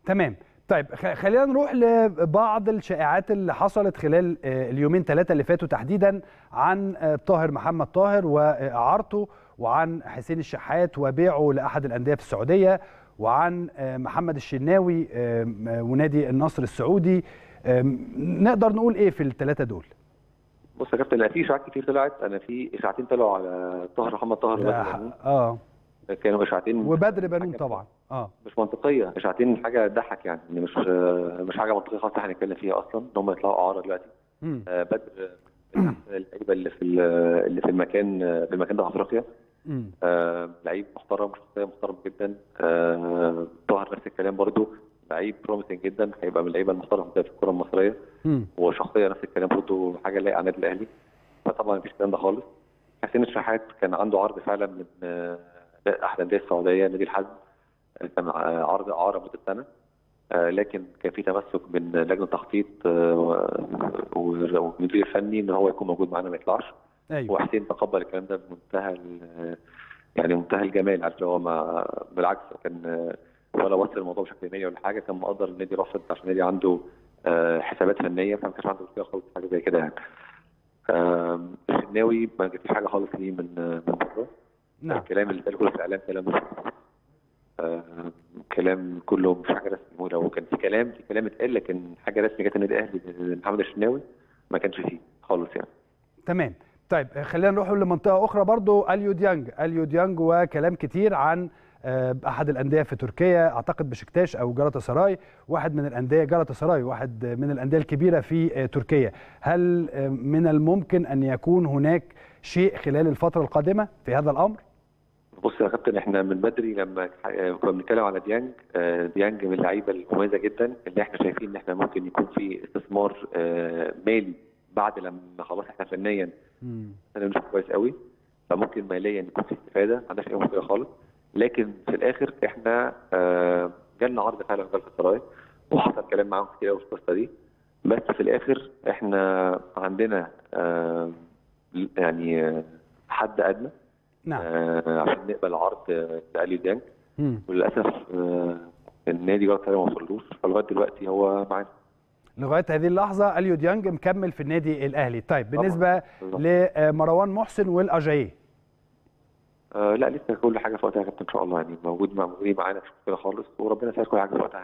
تمام طيب خ- خلينا نروح لبعض الشائعات اللي حصلت خلال آه، اليومين ثلاثة اللي فاتوا تحديدا عن آه، طاهر محمد طاهر وإعارته وعن حسين الشحات وبيعه لأحد الأندية في السعودية وعن آه، محمد الشناوي آه، آه، ونادي النصر السعودي آه، نقدر نقول إيه في الثلاثة دول؟ بص يا كابتن انا في اشاعات كتير طلعت انا في اشاعتين طلعوا على طاهر محمد طاهر لا، وبدر بنون. اه كانوا اشاعتين وبدر بنون طبعا اه مش منطقيه اشاعتين حاجه تضحك يعني إن مش مش حاجه منطقيه خالص احنا هنتكلم فيها اصلا ان هم يطلعوا اعاره دلوقتي مم. آه، بدر من أحسن اللعيبه اللي في ال- اللي في المكان في المكان ده في افريقيا مم. آه، لعيب محترم شخصيه محترم جدا آه، طاهر نفس الكلام برضو لعيب بروميسنج جدا هيبقى من اللعيبه المحترمه في الكره المصريه مم. وشخصيه نفس الكلام برضو حاجه لايقه على النادي الاهلي فطبعا مفيش الكلام ده خالص حسين الشحات كان عنده عرض فعلا من آه، احد الانديه السعوديه نادي الحزم آه، كان آه، عرض اعاره مده سنه آه، لكن كان في تمسك من لجنه التخطيط آه، والمدير الفني ان هو يكون موجود معانا ما يطلعش ايوه وحسين تقبل الكلام ده بمنتهى ال- يعني منتهى الجمال عارف اللي هو ما بالعكس كان ولا وصل الموضوع بشكل نهائي ولا حاجه كان مقدر النادي رافض عشان النادي عنده آه، حسابات فنيه فما كانش عنده مشكله خالص في حاجه زي كده يعني. آم، الشناوي ما جبتش حاجه خالص ليه من من بره نعم الكلام اللي اتقال كله في الاعلام كلام مش آم، كلام كله مش حاجه رسمي لو كان في كلام في كلام اتقال لكن حاجه رسمي جت النادي الاهلي محمد الشناوي ما كانش فيه خالص يعني تمام طيب خلينا نروح لمنطقه اخرى برضو اليو ديانج اليو ديانج وكلام كتير عن آه، احد الانديه في تركيا اعتقد بشكتاش او جالاتا سراي واحد من الانديه جالاتا سراي واحد من الانديه الكبيره في آه، تركيا هل آه، من الممكن ان يكون هناك شيء خلال الفتره القادمه في هذا الامر بص يا كابتن احنا من بدري لما ح- كنا بنتكلم على ديانج آه، ديانج من اللعيبه المميزه جدا اللي احنا شايفين ان احنا ممكن يكون في استثمار آه، مالي بعد لما خلاص احنا فنيا مم. انا مش كويس قوي فممكن ماليا يكون في استفاده ما عندناش اي مشكله خالص لكن في الاخر احنا آه، جالنا عرض فعلا في السراي وحصل كلام معاهم كتير قوي في القصه دي بس في الاخر احنا عندنا آه، يعني آه، حد ادنى نعم آه، عشان نقبل عرض آه، لاليو ديانج مم. وللاسف آه، النادي جالاتا ما وصلوش فلغايه دلوقتي هو معانا لغايه هذه اللحظه اليو ديانج مكمل في النادي الاهلي طيب طبعاً. بالنسبه بالظبط. لمروان محسن والاجاييه آه لا لسه كل حاجه في وقتها يا كابتن ان شاء الله يعني موجود مع موجودين معانا مش مشكله خالص وربنا يسهل كل حاجه في وقتها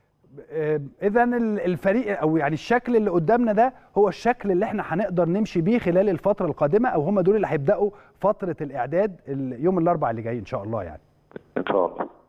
اذا الفريق او يعني الشكل اللي قدامنا ده هو الشكل اللي احنا هنقدر نمشي بيه خلال الفتره القادمه او هم دول اللي هيبداوا فتره الاعداد ال- يوم الاربعاء اللي جاي ان شاء الله يعني ان شاء الله